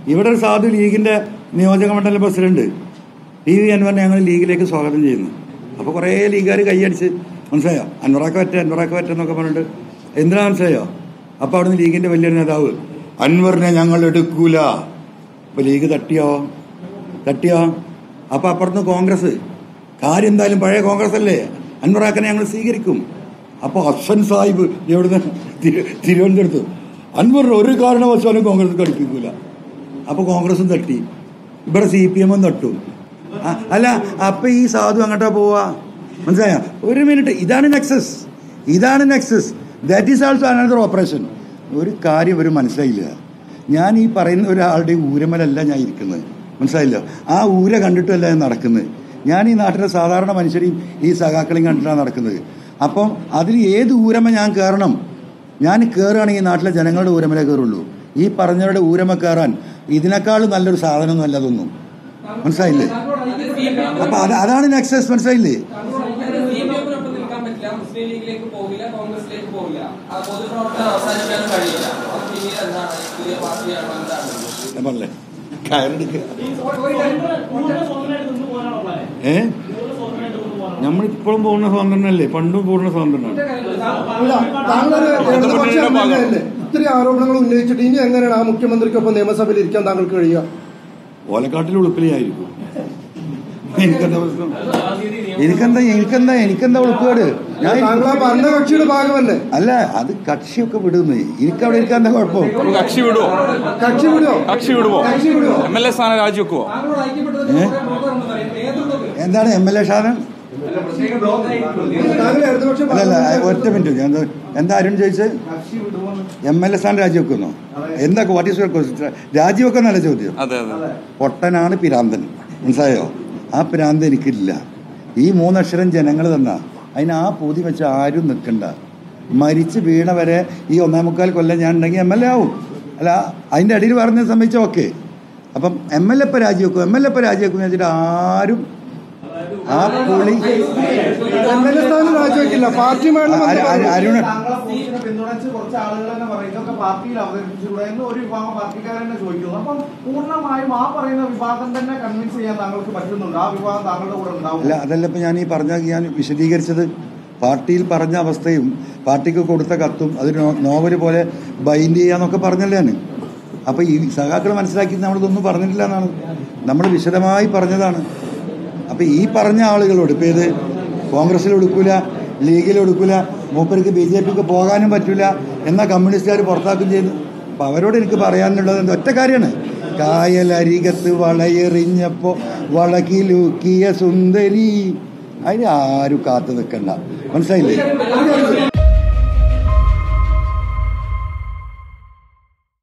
ഇവിടെ ഒരു സാധു ലീഗിന്റെ നിയോജക മണ്ഡലം പ്രസിഡന്റ് ടി വി അൻവറിനെ ഞങ്ങൾ ലീഗിലേക്ക് സ്വാഗതം ചെയ്യുന്നു അപ്പോൾ കുറേ ലീഗുകാർ കൈയടിച്ച് മനസ്സിലായോ അൻവറാക്ക പറ്റ അൻവറാക്ക പറ്റ എന്നൊക്കെ പറഞ്ഞിട്ട് എന്തിനാ മനസ്സിലായോ അപ്പോൾ അവിടുന്ന് ലീഗിന്റെ വലിയൊരു നേതാവ് അൻവറിനെ ഞങ്ങൾ എടുക്കൂല അപ്പോൾ ലീഗ് തട്ടിയോ തട്ടിയോ അപ്പോൾ അപ്പുറത്ത് കോൺഗ്രസ് കാര്യം എന്തായാലും പഴയ കോൺഗ്രസ് അല്ലേ അൻവറാക്കനെ ഞങ്ങൾ സ്വീകരിക്കും അപ്പോൾ അശ്വൻ സാഹിബ് എവിടുന്ന് തിരു- തിരുവനന്തപുരത്ത് അൻവറിന് ഒരു കാരണവശാലും കോൺഗ്രസ് കളിപ്പിക്കൂല അപ്പോൾ കോൺഗ്രസും തട്ടി ഇവിടെ സി പി എമ്മും തട്ടു ആ, അല്ല അപ്പൊ ഈ സാധു അങ്ങോട്ടാ പോവാ മനസ്സിലായോ ഒരു മിനിറ്റ് ഇതാണ് നെക്സസ് ഇതാണ് nexus that is also another operation ഒരു കാര്യം ഒരു മനസ്സിലായില്ല ഞാൻ ഈ പറയുന്ന ഒരാളുടെ ഊരമലല്ല ഞാൻ ഇരിക്കുന്നത് മനസ്സിലായില്ലോ ആ ഊര കണ്ടിട്ടല്ല ഞാൻ നടക്കുന്നത് ഞാൻ ഈ നാട്ടിലെ സാധാരണ മനുഷ്യരെയും ഈ സഖാക്കളെയും കണ്ടിട്ടാണ് നടക്കുന്നത് അപ്പം അതിൽ ഏത് ഊരമ ഞാൻ കയറണം ഞാൻ കയറുകയാണെങ്കിൽ ഈ നാട്ടിലെ ജനങ്ങളുടെ ഊരമലേ കയറുള്ളൂ ഈ പറഞ്ഞവരുടെ ഊരമ കയറാൻ ഇതിനേക്കാളും നല്ലൊരു സാധനമൊന്നും അല്ല അതൊന്നും മനസ്സിലായില്ലേ അപ്പൊ അത് അതാണ് നെക്സസ് മനസ്സിലായില്ലേ സിപിഎമ്മിനൊപ്പം നിൽക്കാൻ പറ്റില്ല മുസ്ലിം ലീഗിലേക്ക് പോകില്ല കോൺഗ്രസിലേക്ക് പോകില്ല ആ പൊതുപ്രവർത്തനം അവസാനിക്കാനും കഴിയില്ല അപ്പൊ പിന്നീട് എന്താണ് പുതിയ പാർട്ടിയാണോ എന്താണ് ഞാൻ പറഞ്ഞില്ലേ കയറെടുക്കുക ഏ നമ്മളിപ്പോഴും പൂർണ്ണ സ്വാതന്ത്ര്യമല്ലേ പണ്ടും പൂർണ്ണ സ്വാതന്ത്ര്യമാണ് അല്ല താങ്കളൊരു ഇടതുപക്ഷ എം എൽ എ അല്ലേ ഇത്രയും ആരോപണങ്ങൾ ഉന്നയിച്ചിട്ട് ഇനി എങ്ങനെയാണ് ആ മുഖ്യമന്ത്രിക്കൊപ്പം നിയമസഭയിൽ ഇരിക്കാൻ താങ്കൾക്ക് കഴിയുക ഓലക്കാട്ടിൽ ഉളുപ്പിലായിരിക്കും എനിക്കെന്താ പ്രശ്നം എനിക്കെന്താ എനിക്കെന്താ എനിക്കെന്താ ഉളുപ്പേട് ഞാൻ താങ്കൾ ആ ഭരണകക്ഷിയുടെ ഭാഗമല്ലേ അല്ല അത് കക്ഷിയൊക്കെ വിടുന്നേ എനിക്കവിടെ ഇരിക്കാൻ എന്താ കുഴപ്പം അപ്പൊ കക്ഷി വിടുവോ കക്ഷി വിടുവോ കക്ഷി വിടുവോ കക്ഷി വിടുവോ എം എൽ എ സ്ഥാനം രാജിവെക്കുവോ താങ്കളോട് ഐക്യപ്പെട്ടതിന് ഏ? കുറെ ബ്ലോക്കറുണ്ടെന്ന് അറിയാം നേതൃത്വത്തിൽ എന്താണ് എം എൽ എ ഷാദൻ താങ്കൾ ഇടതുപക്ഷ അല്ലല്ല ഭാഗമല്ലേ? ഒറ്റ മിനിറ്റ് ഞാൻ എന്താ- എന്താ അരുൺ ചോദിച്ചത് എം എൽ എ സ്ഥാനം രാജിവെക്കുന്നോ എന്താ വാട്ട് ഈസ് യുവർ ക്വസ്റ്റ്യൻ രാജിവെക്കുന്നല്ല ചോദ്യം അതെ അതെ പൊട്ടനാണ് പിരാന്തൻ മനസ്സിലായോ ആ പിരാന്തൻ എനിക്കില്ല ഈ മൂന്നക്ഷരം ജനങ്ങൾ തന്ന അതിന് ആ പൂതി വെച്ച് ആരും നിൽക്കണ്ട മരിച്ച് വീണ വരെ ഈ ഒന്നേ മുക്കാൽ കൊല്ലം ഞാൻ ഉണ്ടെങ്കിൽ എം എൽ എ ആവും അല്ല അതിൻ്റെ അടിയിൽ പറഞ്ഞ സംബന്ധിച്ച ഓക്കെ അപ്പം എം എൽ എ ഇപ്പം രാജിവെക്കും എം എൽ എ ഇപ്പം രാജിവെക്കും എന്ന് വെച്ചിട്ട് ആരും ആ പുളി എം എൽ എ സ്ഥാനം രാജിവെക്കില്ല പാർട്ടിയുമായുള്ള അരു- അരു- അരുണ് താങ്കളെ പോസ്റ്റിനെ പിന്തുണച്ച് കുറച്ച് ആളുകൾ തന്നെ പറയും ഇതൊക്കെ പാർട്ടിയിൽ അവതരിപ്പിച്ചുകൂടെ എന്ന് ഒരു വിഭാഗം പാർട്ടിക്കാരൻ തന്നെ ചോദിക്കുന്നു അപ്പം പൂർണ്ണമായും ആ പറയുന്ന വിഭാഗം തന്നെ കൺവിൻസ് ചെയ്യാൻ താങ്കൾക്ക് പറ്റുന്നുണ്ട് ആ വിഭാഗം താങ്കളുടെ കൂടെ ഉണ്ടാവും അല്ല അതല്ല ഇപ്പം ഞാൻ ഈ പറഞ്ഞ ഞാൻ വിശദീകരിച്ചത് പാർട്ടിയിൽ പറഞ്ഞ അവസ്ഥയും പാർട്ടിക്ക് കൊടുത്ത കത്തും അത് നോ- നോവല് പോലെ ബൈൻഡ് ചെയ്യാന്നൊക്കെ പറഞ്ഞല്ലേ ഞാൻ അപ്പോൾ ഈ സഖാക്കൾ മനസ്സിലാക്കി നമ്മളിതൊന്നും പറഞ്ഞിട്ടില്ല എന്നാണ് നമ്മൾ വിശദമായി പറഞ്ഞതാണ് അപ്പോൾ ഈ പറഞ്ഞ ആളുകളോട് ഇപ്പോൾ ഏത് കോൺഗ്രസ്സിൽ എടുക്കൂല ലീഗിൽ എടുക്കൂല മൂപ്പർക്ക് ബി ജെ പിക്ക് പോകാനും പറ്റില്ല എന്നാൽ കമ്മ്യൂണിസ്റ്റുകാർ പുറത്താക്കുകയും ചെയ്യുന്നു അപ്പോൾ അവരോട് എനിക്ക് പറയാനുള്ളത് എന്താ ഒറ്റ കാര്യമാണ് കായലരികത്ത് വളയെറിഞ്ഞപ്പോൾ വളകിലുക്കിയ സുന്ദരി അതിന് ആരും കാത്തു നിൽക്കണ്ട മനസ്സിലായില്ലേ